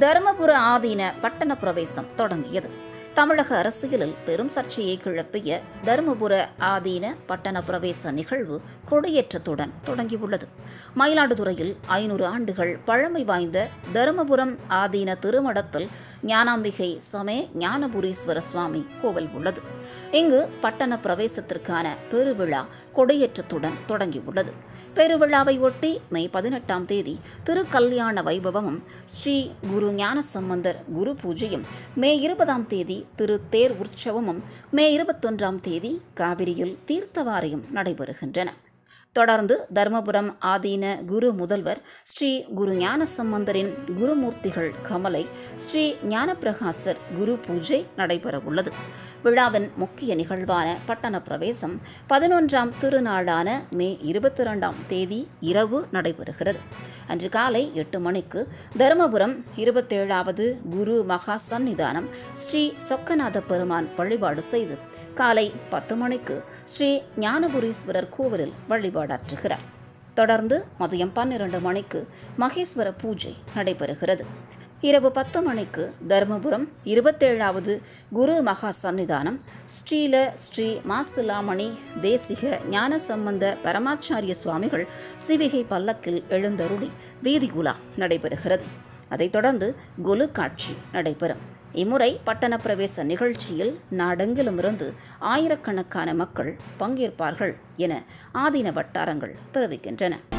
தருமபுர ஆதீன பட்டண பிரவேசம் தொடங்கியது தமிழக அரசியலில் பெரும் சர்ச்சையை கிளப்பிய தருமபுர ஆதீன பட்டண பிரவேச நிகழ்வு கொடியேற்றத்துடன் தொடங்கியுள்ளது மயிலாடுதுறையில் ஐநூறு ஆண்டுகள் பழமை வாய்ந்த தருமபுரம் ஆதீன திருமடத்தில் ஞானாம்பிகை சமே ஞானபுரீஸ்வர சுவாமி கோவில் உள்ளது இங்கு பட்டண பிரவேசத்திற்கான பெருவிழா கொடியேற்றத்துடன் தொடங்கியுள்ளது பெருவிழாவை ஒட்டி மே பதினெட்டாம் தேதி திருக்கல்யாண வைபவமும் ஸ்ரீ குரு ஞானசம்பந்தர் குரு பூஜையும் மே இருபதாம் தேதி திரு தேர் உற்சவமும் மே இருபத்தொன்றாம் தேதி காவிரியில் தீர்த்தவாரியும் நடைபெறுகின்றன தொடர்ந்து தர்மபுரம் ஆதீன குரு முதல்வர் ஸ்ரீ குரு ஞானசம்பந்தரின் குருமூர்த்திகள் கமலை ஸ்ரீ ஞானப்பிரகாசர் குரு பூஜை நடைபெறவுள்ளது விழாவின் முக்கிய நிகழ்வான பட்டண பிரவேசம் பதினொன்றாம் திருநாளான மே இருபத்தி இரண்டாம் தேதி இரவு நடைபெறுகிறது அன்று காலை எட்டு மணிக்கு தருமபுரம் இருபத்தேழாவது குரு மகா சந்நிதானம் ஸ்ரீ சொக்கநாத பெருமான் வழிபாடு செய்து காலை பத்து மணிக்கு ஸ்ரீ ஞானபுரீஸ்வரர் கோவிலில் வழிபாடாற்றுகிறார் தொடர்ந்து மதியம் பன்னிரண்டு மணிக்கு மகேஸ்வர பூஜை நடைபெறுகிறது இரவு பத்து மணிக்கு தருமபுரம் இருபத்தேழாவது குரு மகா சன்னிதானம் ஸ்ரீல ஸ்ரீ மாசிலாமணி தேசிக ஞானசம்பந்த பரமாச்சாரிய சுவாமிகள் சிவிகை பல்லக்கில் எழுந்தருளி வீதிகுலா நடைபெறுகிறது அதைத் தொடர்ந்து கொலு காட்சி நடைபெறும் இம்முறை பட்டண பிரவேச நிகழ்ச்சியில் நாடெங்கிலுமிருந்து ஆயிரக்கணக்கான மக்கள் பங்கேற்பார்கள் என ஆதீன வட்டாரங்கள் தெரிவிக்கின்றன